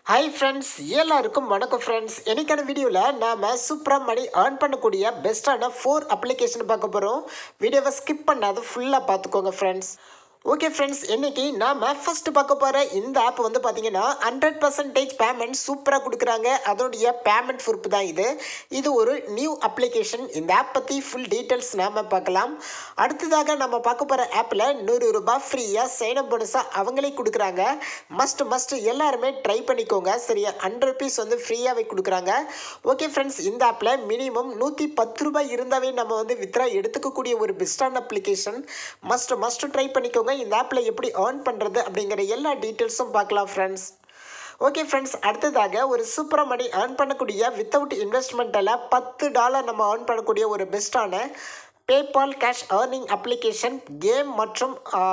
hi friends எல்லாருக்கும் வணக்கம் friends எனக்கான வீடியோவில் நாம் சூப்பராக மணி ஏர்ன் பண்ணக்கூடிய பெஸ்ட்டான ஃபோர் அப்ளிகேஷன் பார்க்க போகிறோம் வீடியோவை ஸ்கிப் பண்ணாத ஃபுல்லாக பார்த்துக்கோங்க ஃப்ரெண்ட்ஸ் ஓகே ஃப்ரெண்ட்ஸ் இன்னைக்கு நாம் ஃபர்ஸ்ட் பார்க்க போகிற இந்த ஆப் வந்து பார்த்தீங்கன்னா ஹண்ட்ரட் பர்சன்டேஜ் பேமெண்ட் சூப்பராக கொடுக்குறாங்க அதோடைய பேமெண்ட் ப்ரூஃப் தான் இது இது ஒரு நியூ அப்ளிகேஷன் இந்த ஆப் பற்றி ஃபுல் டீட்டெயில்ஸ் நாம் பார்க்கலாம் அடுத்ததாக நம்ம பார்க்க போகிற ஆப்பில் நூறு ரூபாய் ஃப்ரீயாக சைனப் போனஸாக அவங்களே கொடுக்குறாங்க மஸ்ட் மஸ்ட் எல்லாருமே ட்ரை பண்ணிக்கோங்க சரியா ஹண்ட்ரட் ருபீஸ் வந்து ஃப்ரீயாகவே கொடுக்குறாங்க ஓகே ஃப்ரெண்ட்ஸ் இந்த ஆப்பில் மினிமம் நூற்றி பத்து ரூபாய் இருந்தாவே நம்ம வந்து வித்ரா எடுத்துக்கக்கூடிய ஒரு பெஸ்ட்டான அப்ளிகேஷன் மஸ்ட் மஸ்ட் ட்ரை பண்ணிக்கோங்க இந்த ஆப்பில் எப்படி ஏர்ன் பண்ணுறது அப்படிங்கிற எல்லா டீட்டெயில்ஸும் பார்க்கலாம் ஃப்ரெண்ட்ஸ் ஓகே ஃப்ரெண்ட்ஸ் அடுத்ததாக ஒரு சூப்பராக மணி ஏர்ன் பண்ணக்கூடிய வித்தவுட் இன்வெஸ்ட்மெண்ட்டில் பத்து டாலர் நம்ம ஏர்ன் பண்ணக்கூடிய ஒரு பெஸ்ட்டான PayPal cash earning application game மற்றும்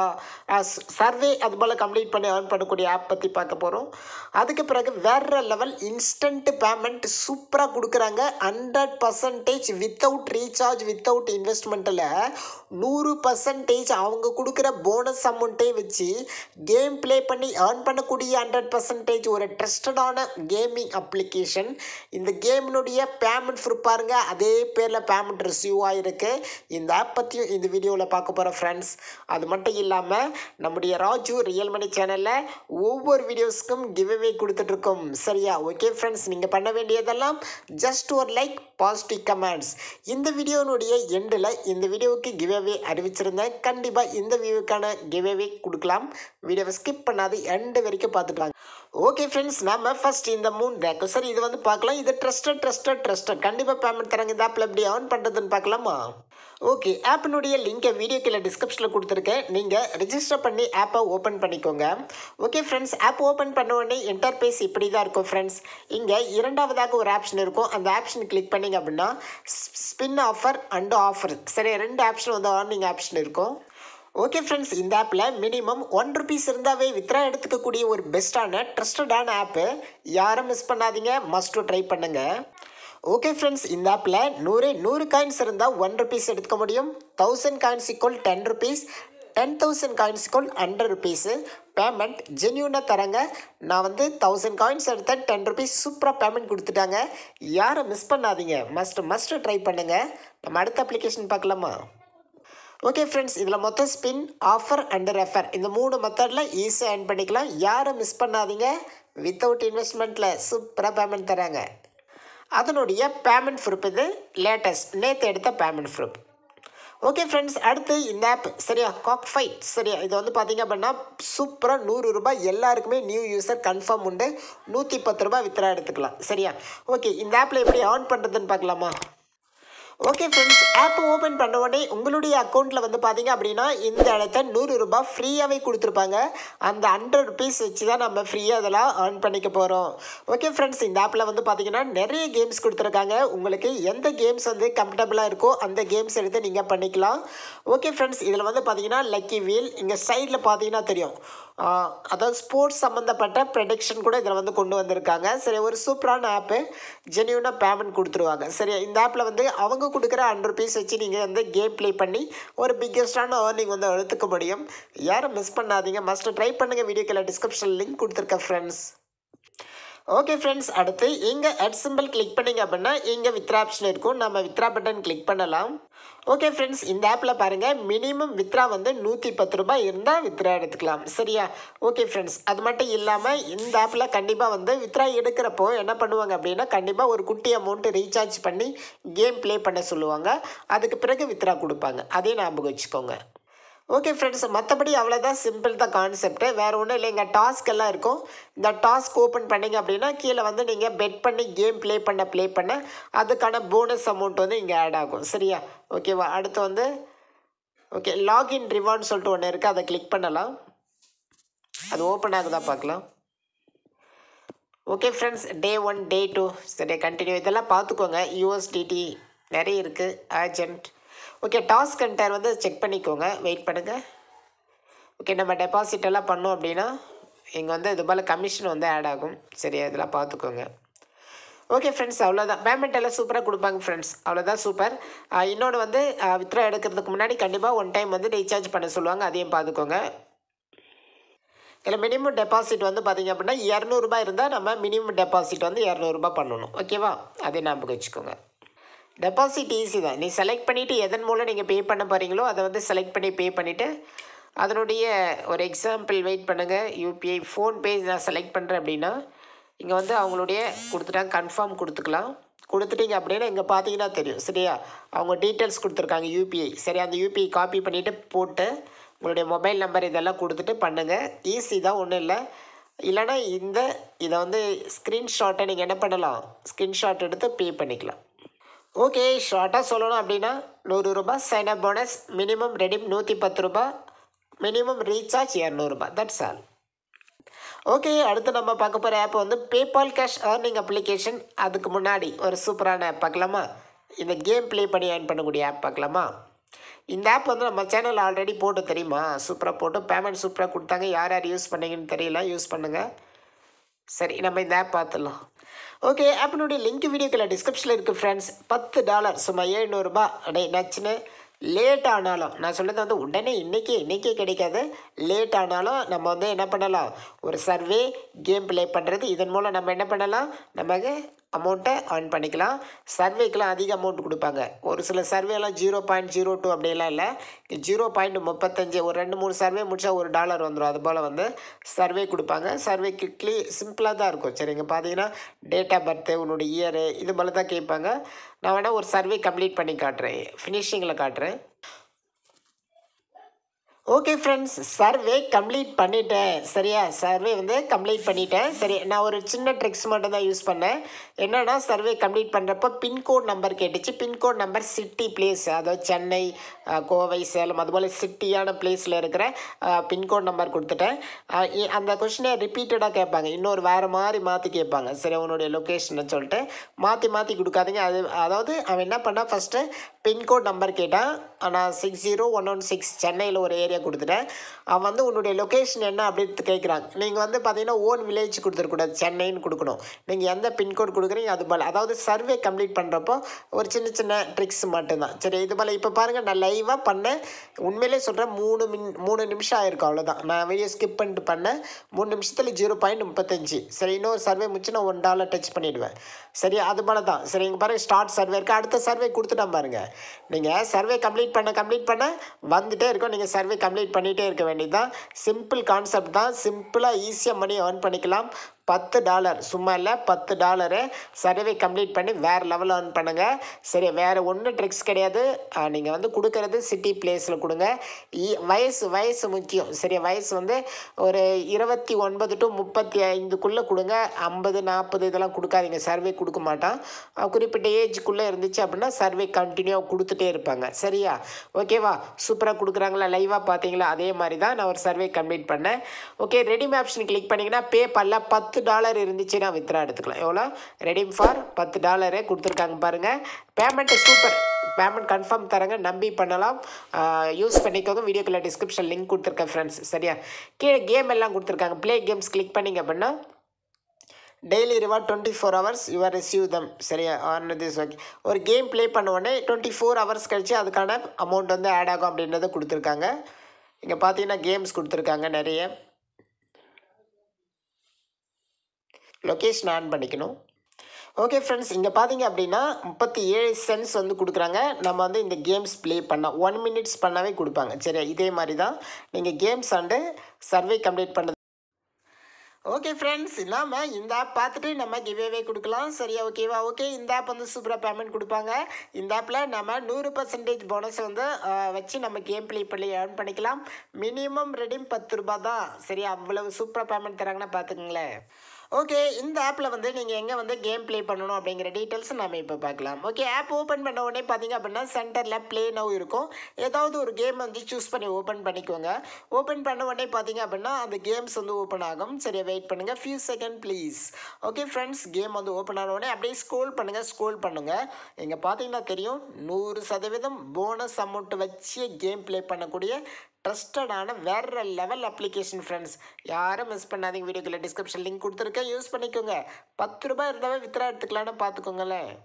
சர்வே அது போல் கம்ப்ளீட் பண்ணி ஏர்ன் பண்ணக்கூடிய ஆப் பற்றி பார்க்க போகிறோம் அதுக்கு பிறகு வேறு லெவல் இன்ஸ்டன்ட் பேமெண்ட் சூப்பராக கொடுக்குறாங்க hundred percentage without recharge without இன்வெஸ்ட்மெண்ட்டில் நூறு பர்சன்டேஜ் அவங்க கொடுக்குற போனஸ் அமௌண்ட்டே வச்சு கேம் ப்ளே பண்ணி ஏர்ன் பண்ணக்கூடிய ஹண்ட்ரட் பர்சன்டேஜ் ஒரு ட்ரஸ்டடான கேமிங் அப்ளிகேஷன் இந்த கேமினுடைய பேமெண்ட் ப்ரூஃப் பாருங்கள் அதே பேரில் பேமெண்ட் ரிசீவ் ஆகிருக்கு இந்த ஆப் பற்றியும் இந்த வீடியோவில் பார்க்க போகிறோம் ஃப்ரெண்ட்ஸ் அது மட்டும் இல்லாமல் நம்முடைய ராஜு ரியல் மணி சேனலில் ஒவ்வொரு வீடியோஸ்க்கும் கிவ்அவே கொடுத்துட்ருக்கோம் சரியா ஓகே ஃப்ரெண்ட்ஸ் நீங்கள் பண்ண வேண்டியதெல்லாம் ஜஸ்ட் ஒரு லைக் பாசிட்டிவ் கமெண்ட்ஸ் இந்த வீடியோனுடைய எண்டில் இந்த வீடியோவுக்கு கிவ்அவே அறிவிச்சிருந்தேன் கண்டிப்பாக இந்த வியூவுக்கான கிவ்அவே கொடுக்கலாம் வீடியோவை ஸ்கிப் பண்ணாது எண்டு வரைக்கும் பார்த்துட்டாங்க ஓகே ஃப்ரெண்ட்ஸ் நம்ம ஃபர்ஸ்ட் இந்த மூணு ரேக்கு சரி இது வந்து பார்க்கலாம் இது ட்ரஸ்டட் ட்ரஸ்டட் ட்ரஸ்டட் கண்டிப்பாக பேமெண்ட் தராங்க இந்த ஆப்பில் எப்படி ஏர்ன் பண்ணுறதுன்னு பார்க்கலாமா ஓகே ஆப்பினுடைய லிங்கை வீடியோ கீழே டிஸ்கிரிப்ஷனில் கொடுத்துருக்கேன் நீங்கள் ரிஜிஸ்டர் பண்ணி ஆப்பை ஓப்பன் பண்ணிக்கோங்க ஓகே ஃப்ரெண்ட்ஸ் ஆப் ஓப்பன் பண்ண உடனே இன்டர்பேஸ் இப்படி தான் இருக்கும் ஃப்ரெண்ட்ஸ் இங்கே இரண்டாவதாக ஒரு ஆப்ஷன் இருக்கும் அந்த ஆப்ஷன் கிளிக் பண்ணிங்க அப்படின்னா ஸ்பின் ஆஃபர் அண்ட் ஆஃபர் சரி ரெண்டு ஆப்ஷன் வந்து ஆர்னிங் ஆப்ஷன் இருக்கும் ஓகே ஃப்ரெண்ட்ஸ் இந்த ஆப்பில் மினிமம் ஒன் ருபீஸ் இருந்தாவே வித்ரா எடுத்துக்கக்கூடிய ஒரு பெஸ்ட்டான ட்ரஸ்டடான ஆப்பு யாரும் மிஸ் பண்ணாதீங்க மஸ்ட் ட்ரை பண்ணுங்கள் ஓகே ஃப்ரெண்ட்ஸ் இந்த ஆப்பில் நூறு நூறு காயின்ஸ் இருந்தால் ஒன் ருபீஸ் எடுத்துக்க முடியும் thousand coins equal ten rupees ten thousand coins equal hundred rupees payment ஜென்யூனாக தராங்க நான் வந்து தௌசண்ட் காயின்ஸ் எடுத்தேன் டென் ருபீஸ் சூப்பராக பேமெண்ட் கொடுத்துட்டாங்க யாரும் மிஸ் பண்ணாதீங்க மஸ்ட் மஸ்ட் ட்ரை பண்ணுங்கள் நம்ம அடுத்த அப்ளிகேஷன் பார்க்கலாமா ஓகே ஃப்ரெண்ட்ஸ் இதில் மொத்தம் ஸ்பின் ஆஃபர் அண்ட் ரெஃபர் இந்த மூணு மெத்தடில் ஈஸியாக ஏர்ன் பண்ணிக்கலாம் யாரும் மிஸ் பண்ணாதீங்க வித்தவுட் இன்வெஸ்ட்மெண்ட்டில் சூப்பராக பேமெண்ட் தராங்க அதனுடைய பேமெண்ட் ப்ரூஃப் இது லேட்டஸ்ட் நேற்று எடுத்த பேமெண்ட் ப்ரூஃப் ஓகே ஃப்ரெண்ட்ஸ் அடுத்து இந்த ஆப் சரியா காக் ஃபைட் சரியா இது வந்து பார்த்தீங்க அப்படின்னா சூப்பராக நூறு ரூபாய் எல்லாருக்குமே நியூ யூசர் கன்ஃபார்ம் உண்டு நூற்றி பத்து ரூபாய் வித்ரா எடுத்துக்கலாம் சரியா ஓகே இந்த ஆப்பில் எப்படி ஆன் பண்ணுறதுன்னு பார்க்கலாமா ஓகே ஃப்ரெண்ட்ஸ் ஆப் ஓப்பன் பண்ண உடனே உங்களுடைய அக்கௌண்ட்டில் வந்து பார்த்தீங்க அப்படின்னா இந்த இடத்த நூறு ரூபாய் ஃப்ரீயாகவே கொடுத்துருப்பாங்க அந்த ஹண்ட்ரட் ருபீஸ் வச்சு தான் நம்ம ஃப்ரீயாக அதெல்லாம் ஏர்ன் பண்ணிக்க போகிறோம் ஓகே ஃப்ரெண்ட்ஸ் இந்த ஆப்பில் வந்து பார்த்தீங்கன்னா நிறைய கேம்ஸ் கொடுத்துருக்காங்க உங்களுக்கு எந்த கேம்ஸ் வந்து கம்ஃபர்டபுளாக இருக்கோ அந்த கேம்ஸ் எடுத்து நீங்கள் பண்ணிக்கலாம் ஓகே ஃப்ரெண்ட்ஸ் இதில் வந்து பார்த்தீங்கன்னா லக்கி வீல் இங்கே சைடில் பார்த்தீங்கன்னா தெரியும் அதாவது ஸ்போர்ட்ஸ் சம்மந்தப்பட்ட ப்ரொடக்ஷன் கூட இதில் வந்து கொண்டு வந்திருக்காங்க சரி ஒரு சூப்பரான ஆப்பு ஜென்யூனாக பேமெண்ட் கொடுத்துருவாங்க சரி இந்த ஆப்பில் வந்து அவங்க கொடுக்குற ஹண்ட்ரட் ருபீஸ் வச்சு நீங்கள் வந்து கேம் ப்ளே பண்ணி ஒரு பிக்கெஸ்டான ஏர்னிங் வந்து எடுத்துக்க முடியும் யாரும் மிஸ் பண்ணாதீங்க மஸ்ட் ட்ரை பண்ணுங்கள் வீடியோக்கில் டிஸ்கிரிப்ஷன் லிங்க் கொடுத்துருக்கேன் ஃப்ரெண்ட்ஸ் ஓகே ஃப்ரெண்ட்ஸ் அடுத்து இங்கே அட் சிம்பிள் கிளிக் பண்ணிங்க அப்படின்னா இங்கே வித்ரா ஆப்ஷன் இருக்கும் நம்ம வித்ரா பட்டன் கிளிக் பண்ணலாம் ஓகே ஃப்ரெண்ட்ஸ் இந்த ஆப்பில் பாருங்கள் மினிமம் வித்ரா வந்து நூற்றி பத்து ரூபாய் இருந்தால் வித்ரா எடுத்துக்கலாம் சரியா ஓகே ஃப்ரெண்ட்ஸ் அது மட்டும் இல்லாமல் இந்த ஆப்பில் கண்டிப்பாக வந்து வித்ரா எடுக்கிறப்போ என்ன பண்ணுவாங்க அப்படின்னா கண்டிப்பாக ஒரு குட்டி அமௌண்ட்டு ரீசார்ஜ் பண்ணி கேம் ப்ளே பண்ண சொல்லுவாங்க அதுக்கு பிறகு வித்ரா கொடுப்பாங்க அதையும் ஞாபகம் வச்சுக்கோங்க ஓகே ஃப்ரெண்ட்ஸ் மற்றபடி அவ்வளோதான் சிம்பிள் தான் கான்செப்ட்டு வேறு ஒன்றும் இல்லைங்க டாஸ்க் எல்லாம் இருக்கும் இந்த டாஸ்க் ஓப்பன் பண்ணிங்க அப்படின்னா கீழே வந்து நீங்கள் பெட் பண்ணி கேம் ப்ளே பண்ண ப்ளே பண்ண அதுக்கான போனஸ் அமௌண்ட் வந்து இங்கே ஆட் ஆகும் சரியா ஓகேவா அடுத்து வந்து ஓகே லாகின் ரிவார்ட்னு சொல்லிட்டு ஒன்று இருக்குது அதை கிளிக் பண்ணலாம் அது ஓப்பன் ஆகுதா பார்க்கலாம் okay friends day one day two சரி கண்டினியூ இதெல்லாம் பார்த்துக்கோங்க யூஎஸ்டிடி நிறைய இருக்குது ஏஜென்ட் ஓகே டாஸ்க் கண்டர் வந்து செக் பண்ணிக்கோங்க வெயிட் பண்ணுங்கள் ஓகே நம்ம டெபாசிட் எல்லாம் பண்ணோம் அப்படின்னா இங்கே வந்து இது போல் கமிஷன் வந்து ஆட் ஆகும் சரி இதெல்லாம் பார்த்துக்கோங்க ஓகே ஃப்ரெண்ட்ஸ் அவ்வளோதான் பேமெண்ட் எல்லாம் சூப்பராக கொடுப்பாங்க ஃப்ரெண்ட்ஸ் அவ்வளோதான் சூப்பர் இன்னொன்று வந்து வித்ரா எடுக்கிறதுக்கு முன்னாடி கண்டிப்பாக ஒன் டைம் வந்து ரீசார்ஜ் பண்ண சொல்லுவாங்க அதையும் பார்த்துக்கோங்க இதில் மினிமம் டெபாசிட் வந்து பார்த்திங்க அப்படின்னா இரநூறுபா இருந்தால் நம்ம மினிமம் டெபாசிட் வந்து இரநூறுபா பண்ணணும் ஓகேவா அதே ஞாபகம் வச்சுக்கோங்க டெபாசிட் ஈஸி தான் நீ செலக்ட் பண்ணிவிட்டு எதன் மூலம் நீங்கள் பே பண்ண போகிறீங்களோ அதை வந்து செலக்ட் பண்ணி பே பண்ணிவிட்டு அதனுடைய ஒரு எக்ஸாம்பிள் வெயிட் பண்ணுங்கள் யூபிஐ ஃபோன்பே நான் செலக்ட் பண்ணுறேன் அப்படின்னா இங்கே வந்து அவங்களுடைய கொடுத்துட்டாங்க கன்ஃபார்ம் கொடுத்துக்கலாம் கொடுத்துட்டீங்க அப்படின்னா இங்கே பார்த்தீங்கன்னா தெரியும் சரியா அவங்க டீட்டெயில்ஸ் கொடுத்துருக்காங்க யூபிஐ சரி அந்த யூபிஐ காப்பி பண்ணிவிட்டு போட்டு உங்களுடைய மொபைல் நம்பர் இதெல்லாம் கொடுத்துட்டு பண்ணுங்கள் ஈஸி தான் ஒன்றும் இல்லை இல்லைனா இந்த இதை வந்து ஸ்க்ரீன்ஷாட்டை நீங்கள் என்ன பண்ணலாம் ஸ்க்ரீன்ஷாட் எடுத்து பே பண்ணிக்கலாம் ஓகே ஷார்ட்டாக சொல்லணும் அப்படின்னா நூறு ரூபாய் sign up bonus minimum redeem நூற்றி பத்து ரூபாய் மினிமம் ரீசார்ஜ் இரநூறுபா தட்ஸ் ஆல் ஓகே அடுத்து நம்ம பார்க்க போகிற ஆப் வந்து பேபால் கேஷ் ஏர்னிங் அப்ளிகேஷன் அதுக்கு முன்னாடி ஒரு சூப்பரான ஆப் பார்க்கலாமா இந்த கேம் ப்ளே பண்ணி ஏர்ன் பண்ணக்கூடிய ஆப் பார்க்கலாமா இந்த ஆப் வந்து நம்ம சேனல் ஆல்ரெடி போட்டு தெரியுமா சூப்பராக போட்டு பேமெண்ட் சூப்பராக கொடுத்தாங்க யார் யார் யூஸ் பண்ணீங்கன்னு தெரியல யூஸ் பண்ணுங்கள் சரி நம்ம இந்த ஆப் பார்த்துடலாம் ஓகே ஆப்பினுடைய லிங்க் வீடியோக்கில் டிஸ்கிரிப்ஷனில் இருக்குது ஃப்ரெண்ட்ஸ் பத்து டாலர் சும்மா ஏழ்நூறுபா அடே நச்சுன்னு லேட் ஆனாலும் நான் சொல்கிறது வந்து உடனே இன்றைக்கே இன்றைக்கே கிடைக்காது லேட் ஆனாலும் நம்ம வந்து என்ன பண்ணலாம் ஒரு சர்வே கேம் ப்ளே பண்ணுறது இதன் மூலம் நம்ம என்ன பண்ணலாம் நமக்கு அமௌண்ட்டை earn பண்ணிக்கலாம் சர்வேக்கெலாம் அதிக அமௌண்ட் கொடுப்பாங்க ஒரு சில சர்வேலாம் ஜீரோ பாயிண்ட் ஜீரோ டூ அப்படிலாம் இல்லை ஜீரோ பாயிண்ட் முப்பத்தஞ்சு ஒரு ரெண்டு மூணு சர்வே முடிச்சா ஒரு டாலர் வந்துடும் அது போல் வந்து சர்வே கொடுப்பாங்க சர்வேக்கு க்ளீ சிம்பிளாக தான் இருக்கும் சரிங்க பார்த்தீங்கன்னா டேட் ஆஃப் பர்த்து உன்னோட இயரு இது போல் தான் கேட்பாங்க நான் வேணால் ஒரு சர்வே கம்ப்ளீட் பண்ணி காட்டுறேன் ஃபினிஷிங்கில் காட்டுறேன் ஓகே ஃப்ரெண்ட்ஸ் சர்வே கம்ப்ளீட் பண்ணிட்டேன் சரியா சர்வே வந்து கம்ப்ளீட் பண்ணிட்டேன் சரி நான் ஒரு சின்ன ட்ரிக்ஸ் மட்டும் தான் யூஸ் பண்ணேன் என்னென்னா சர்வே கம்ப்ளீட் பண்ணுறப்போ பின்கோட் நம்பர் கேட்டுச்சு பின்கோட் நம்பர் சிட்டி பிளேஸ் அதாவது சென்னை அஹ், கோவை சேலம் அதுபோல் சிட்டியான பிளேஸில் இருக்கிற பின்கோட் நம்பர் கொடுத்துட்டேன் அஹ், இ- அந்த கொஷினை ரிப்பீட்டடாக கேட்பாங்க இன்னொரு வேறு மாதிரி மாற்றி கேட்பாங்க சரி உன்னுடைய லொக்கேஷனை சொல்லிட்டு மாற்றி மாற்றி கொடுக்காதீங்க அது அதாவது அவன் என்ன பண்ணால் ஃபஸ்ட்டு பின்கோட் நம்பர் கேட்டான் நான் six zero one one six சென்னையில் ஒரு ஏரியா கொடுத்துட்டேன் அவன் வந்து உன்னுடைய லொக்கேஷன் என்ன அப்படின்னு கேட்குறாங்க நீங்கள் வந்து பார்த்தீங்கன்னா ஓன் வில்லேஜ் கொடுத்துருக்கூடாது சென்னைன்னு கொடுக்கணும் நீங்கள் எந்த பின்கோட் கொடுக்குறீங்க அது போல் அதாவது சர்வே கம்ப்ளீட் பண்ணுறப்போ ஒரு சின்ன சின்ன ட்ரிக்ஸ் மட்டும்தான் சரி இது போல் இப்போ பாருங்கள் நான் லைவாக பண்ணேன் உண்மையிலே சொல்கிறேன் மூணு மின் மூணு நிமிஷம் ஆயிருக்கும் அவ்வளோதான் நான் வீடியோ ஸ்கிப் பண்ணிட்டு பண்ணேன் மூணு நிமிஷத்தில் ஜீரோ பாயிண்ட் முப்பத்தஞ்சு சரி இன்னொரு சர்வே முடிச்சு நான் ஒன் டாலர் டச் பண்ணிவிடுவேன் சரி அது போல் தான் சரி இங்கே பாருங்கள் ஸ்டார்ட் சர்வே இருக்குது அடுத்த சர்வே கொடுத்துட்டேன் பாருங்கள் நீங்கள் சர்வே கம்ப்ளீட் பண்ண கம்ப்ளீட் பண்ண வந்துட்டே இருக்கும் நீங்கள் சர்வே கம்ப்ளீட் பண்ணிகிட்டே இருக்க வேண்டியதுதான் சிம்பிள் கான்செப்ட் தான் சிம்பிளாக ஈஸியாக மணி ஏர்ன் பண்ணிக்கலாம் பத்து டாலர் சும்மா இல்லை பத்து டாலரு சர்வே கம்ப்ளீட் பண்ணி வேறு லெவலில் earn பண்ணுங்கள் சரி வேறு ஒன்றும் ட்ரிக்ஸ் கிடையாது நீங்கள் வந்து கொடுக்கறது சிட்டி பிளேஸில் கொடுங்க இ- வயசு வயசு முக்கியம் சரி வயசு வந்து ஒரு இருபத்தி ஒன்பது டு முப்பத்தி ஐந்துக்குள்ளே கொடுங்க ஐம்பது நாற்பது இதெல்லாம் கொடுக்காதீங்க சர்வே கொடுக்க மாட்டான் அஹ் குறிப்பிட்ட ஏஜுக்குள்ளே இருந்துச்சு அப்படின்னா சர்வே கண்டினியூவாக கொடுத்துட்டே இருப்பாங்க சரியா ஓகேவா சூப்பராக கொடுக்குறாங்களா லைவாக பார்த்தீங்களா அதே மாதிரி தான் நான் ஒரு சர்வே கம்ப்ளீட் பண்ணேன் ஓகே ரெடிம் ஆப்ஷன் கிளிக் பண்ணிங்கன்னா பே பண்ணல பத்து டாலர் இருந்துச்சுன்னா வித்ரா எடுத்துக்கலாம் எவ்வளோ ரெடிம் ஃபார் பத்து டாலரே கொடுத்துருக்காங்க பாருங்கள் பேமெண்ட்டு சூப்பர் பேமெண்ட் கன்ஃபார்ம் தராங்க நம்பி பண்ணலாம் யூஸ் பண்ணிக்கோங்க வீடியோக்குள்ள டிஸ்கிரிப்ஷன் லிங்க் கொடுத்துருக்கேன் ஃப்ரெண்ட்ஸ் சரியா கீழே கேம் எல்லாம் கொடுத்துருக்காங்க ப்ளே கேம்ஸ் கிளிக் பண்ணிங்க அப்படின்னா daily reward twenty four hours you are receive them சரியா ஆன் திஸ் ஓகே ஒரு கேம் ப்ளே பண்ண உடனே டுவெண்ட்டி ஃபோர் ஹவர்ஸ் கழிச்சு அதுக்கான அமௌண்ட் வந்து ஆட் ஆகும் அப்படின்றத கொடுத்துருக்காங்க இங்கே பார்த்தீங்கன்னா கேம்ஸ் கொடுத்துருக்காங்க நிறைய லொக்கேஷன் ஆன் பண்ணிக்கணும் ஓகே ஃப்ரெண்ட்ஸ் இங்கே பார்த்தீங்க அப்படின்னா முப்பத்தி ஏழு சென்ஸ் வந்து கொடுக்குறாங்க நம்ம வந்து இந்த கேம்ஸ் ப்ளே பண்ண ஒன் மினிட்ஸ் பண்ணாவே கொடுப்பாங்க சரியா இதே மாதிரி தான் நீங்கள் கேம்ஸ் அண்டு சர்வே கம்ப்ளீட் பண்ணது ஓகே ஃப்ரெண்ட்ஸ் இல்லாமல் இந்த ஆப் பார்த்துட்டு நம்ம கிவேவே கொடுக்கலாம் சரியா ஓகேவா ஓகே இந்த ஆப் வந்து சூப்பராக பேமெண்ட் கொடுப்பாங்க இந்த ஆப்பில் நம்ம நூறு பர்சன்டேஜ் போனஸ் வந்து ஆஹ், வச்சு நம்ம கேம் ப்ளே பண்ணி ஏர்ன் பண்ணிக்கலாம் மினிமம் ரெடிம் பத்து ரூபா தான் சரியா அவ்வளவு சூப்பராக பேமெண்ட் தராங்கன்னா பார்த்துக்குங்களேன் ஓகே இந்த ஆப்பில் வந்து நீங்கள் எங்கே வந்து கேம் ப்ளே பண்ணணும் அப்படிங்கிற டீட்டெயில்ஸ் நம்ம இப்போ பார்க்கலாம் ஓகே ஆப் ஓப்பன் பண்ண உடனே பார்த்தீங்க அப்படின்னா சென்டரில் ப்ளே நவ் இருக்கும் ஏதாவது ஒரு கேம் வந்து சூஸ் பண்ணி ஓப்பன் பண்ணிக்கோங்க ஓப்பன் பண்ண உடனே பார்த்தீங்க அப்படின்னா அந்த கேம்ஸ் வந்து ஓப்பன் ஆகும் சரியா வெயிட் பண்ணுங்கள் few second please okay friends game வந்து ஓப்பன் ஆன உடனே அப்படியே ஸ்க்ரோல் பண்ணுங்கள் ஸ்க்ரோல் பண்ணுங்கள் இங்கே பார்த்தீங்கன்னா தெரியும் நூறு சதவீதம் போனஸ் அமௌண்ட் வச்சு கேம் ப்ளே பண்ணக்கூடிய ட்ரஸ்டடான வேற லெவல் அப்ளிகேஷன் ஃப்ரெண்ட்ஸ் யாரும் மிஸ் பண்ணாதீங்க வீடியோக்குள்ள டிஸ்கிரிப்ஷன் லிங்க் கொடுத்துருக்கேன் யூஸ் பண்ணிக்கோங்க பத்து ரூபாய் இருந்தாவே வித்ரா எடுத்துக்கலான்னு பார்த்துக்கோங்களேன்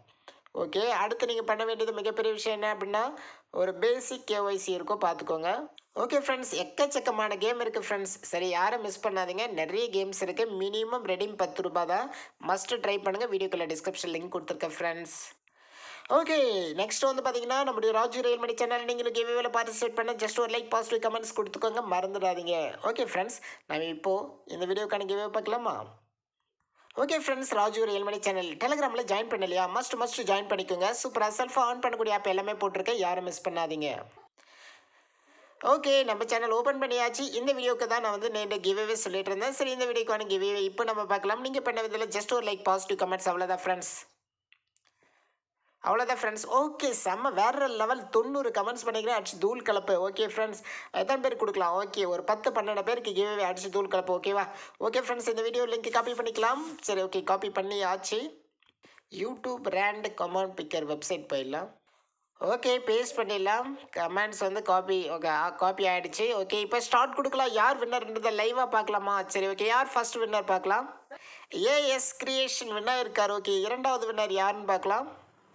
ஓகே அடுத்து நீங்கள் பண்ண வேண்டியது மிகப்பெரிய விஷயம் என்ன அப்படின்னா ஒரு பேசிக் கேஒய்சி இருக்கும் பார்த்துக்கோங்க ஓகே ஃப்ரெண்ட்ஸ் எக்கச்சக்கமான கேம் இருக்குது ஃப்ரெண்ட்ஸ் சரி யாரும் மிஸ் பண்ணாதீங்க நிறைய கேம்ஸ் இருக்குது மினிமம் ரெடீம் பத்து ரூபாய் தான் மஸ்ட்டு ட்ரை பண்ணுங்கள் வீடியோக்குள்ள டிஸ்கிரிப்ஷன் லிங்க் கொடுத்துருக்கேன் ஃப்ரெண்ட்ஸ் ஓகே நெக்ஸ்ட் வந்து பார்த்தீங்கன்னா நம்முடைய ராஜு ரயில்மணி சேனல் நீங்களும் கேவியில் பார்ட்டிசிபேட் பண்ண ஜஸ்ட் ஒரு லைக் பாசிட்டிவ் கமெண்ட்ஸ் கொடுத்துக்கோங்க மறந்துடாதீங்க ஓகே ஃப்ரெண்ட்ஸ் நம்ம இப்போது இந்த வீடியோக்கான கேவே பார்க்கலாமா okay friends Raju real money channel டெலிகிராமில் ஜாயின் பண்ணலையா மஸ்ட் மஸ்ட் ஜாயின் பண்ணிக்கோங்க சூப்பராக செல்ஃபாக ஆன் பண்ணக்கூடிய ஆப் எல்லாமே போட்டிருக்கேன் யாரும் மிஸ் பண்ணாதீங்க ஓகே நம்ம சேனல் ஓப்பன் பண்ணியாச்சு இந்த வீடியோக்கு தான் நான் வந்து நேற்று கிவ்வே சொல்லிட்டு இருந்தேன் சரி இந்த வீடியோக்கான கிவ்வே இப்போ நம்ம பார்க்கலாம் நீங்கள் பண்ண விதத்தில் ஜஸ்ட் ஒரு லைக் பாசிட்டிவ் கமெண்ட்ஸ் அவ்வளோதான் ஃப்ரெண்ட்ஸ் அவ்வளோதான் ஃப்ரெண்ட்ஸ் ஓகே செம்ம வேற லெவல் தொண்ணூறு கமெண்ட்ஸ் பண்ணிக்கிறேன் அடிச்சு தூள் கலப்பு ஓகே ஃப்ரெண்ட்ஸ் எத்தனை பேர் கொடுக்கலாம் ஓகே ஒரு பத்து பன்னெண்டு பேருக்கு கிவ்வே அடிச்சு தூள் கலப்பு ஓகேவா ஓகே ஃப்ரெண்ட்ஸ் இந்த வீடியோ லிங்க் காப்பி பண்ணிக்கலாம் சரி ஓகே காப்பி பண்ணி ஆச்சு YouTube rand comment picker website போயிடலாம் ஓகே பேஸ்ட் பண்ணிடலாம் கமெண்ட்ஸ் வந்து காப்பி ஓகே காப்பி ஆகிடுச்சு ஓகே இப்போ ஸ்டார்ட் கொடுக்கலாம் யார் வின்னர்ன்றதை லைவாக பார்க்கலாமா சரி ஓகே யார் ஃபர்ஸ்ட் வின்னர் பார்க்கலாம் ஏஎஸ் கிரியேஷன் வின்னர் இருக்கார் ஓகே இரண்டாவது வின்னர் யாருன்னு பார்க்கலாம்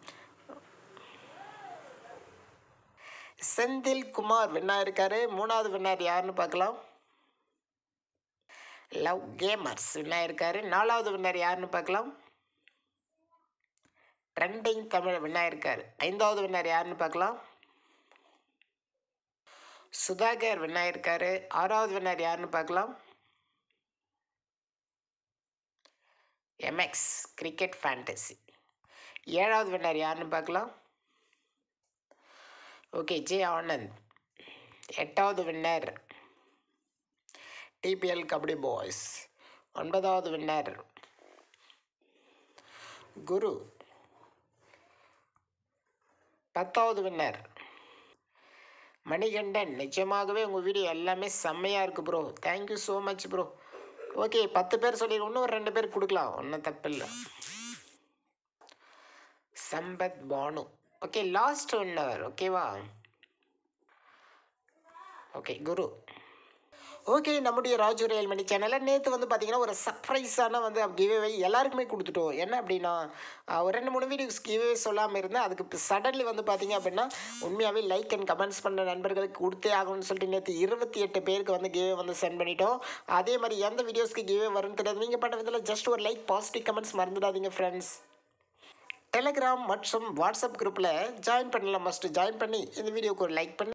செந்தில் குமார் வின்னர் இருக்காரு மூணாவது வின்னர் யாருன்னு பார்க்கலாம் லவ் கேமர்ஸ் வின்னர் இருக்காரு நாலாவது வின்னர் யாருன்னு பார்க்கலாம் ட்ரெண்டிங் தமிழ் வின்னர் இருக்காரு ஐந்தாவது வின்னர் யாருன்னு பார்க்கலாம் சுதாகர் வின்னர் இருக்காரு ஆறாவது வின்னர் யாருன்னு பார்க்கலாம் எம்எக்ஸ் கிரிக்கெட் ஃபேண்டசி ஏழாவது வின்னர் யாருன்னு பார்க்கலாம் ஓகே ஜே ஆனந்த் எட்டாவது வின்னர் டிபிஎல் கபடி பாய்ஸ் ஒன்பதாவது வின்னர் குரு பத்தாவது வின்னர் மணிகண்டன் நிஜமாகவே உங்கள் வீடியோ எல்லாமே செம்மையாக இருக்குது bro thank you so much bro okay பத்து பேர் சொல்லி இன்னும் ஒரு ரெண்டு பேர் கொடுக்கலாம் ஒன்றும் தப்பில்லை Sampath Banu okay last winner ஓகேவா ஓகே குரு ஓகே நம்முடைய ராஜு ரயில்மணி சேனலில் நேற்று வந்து பார்த்தீங்கன்னா ஒரு சர்ப்ரைஸான வந்து கிவ்வே எல்லாருக்குமே கொடுத்துட்டோம் என்ன அப்படின்னா ஆஹ், ஒரு ரெண்டு மூணு வீடியோஸ் கிவ்வே சொல்லாமல் இருந்தேன் அதுக்கு சடன்லி வந்து பார்த்தீங்க அப்படின்னா உண்மையாகவே லைக் அண்ட் கமெண்ட்ஸ் பண்ண நண்பர்களுக்கு கொடுத்தே ஆகணும்னு சொல்லிட்டு நேற்று இருபத்தி எட்டு பேருக்கு வந்து கிவ்வே வந்து சென்ட் பண்ணிட்டோம் அதே மாதிரி எந்த வீடியோஸ்க்கு கிவ்வே வரும்னு தெரியாது நீங்கள் பண்ண விதத்தில் ஜஸ்ட் ஒரு லைக் பாசிட்டிவ் கமெண்ட்ஸ் மறந்துடாதீங்க ஃப்ரெண்ட்ஸ் டெலிகிராம் மற்றும் வாட்ஸ்அப் குரூப்பில் ஜாயின் பண்ணலாம் மஸ்ட்டு ஜாயின் பண்ணி இந்த வீடியோக்கு ஒரு லைக் பண்ணி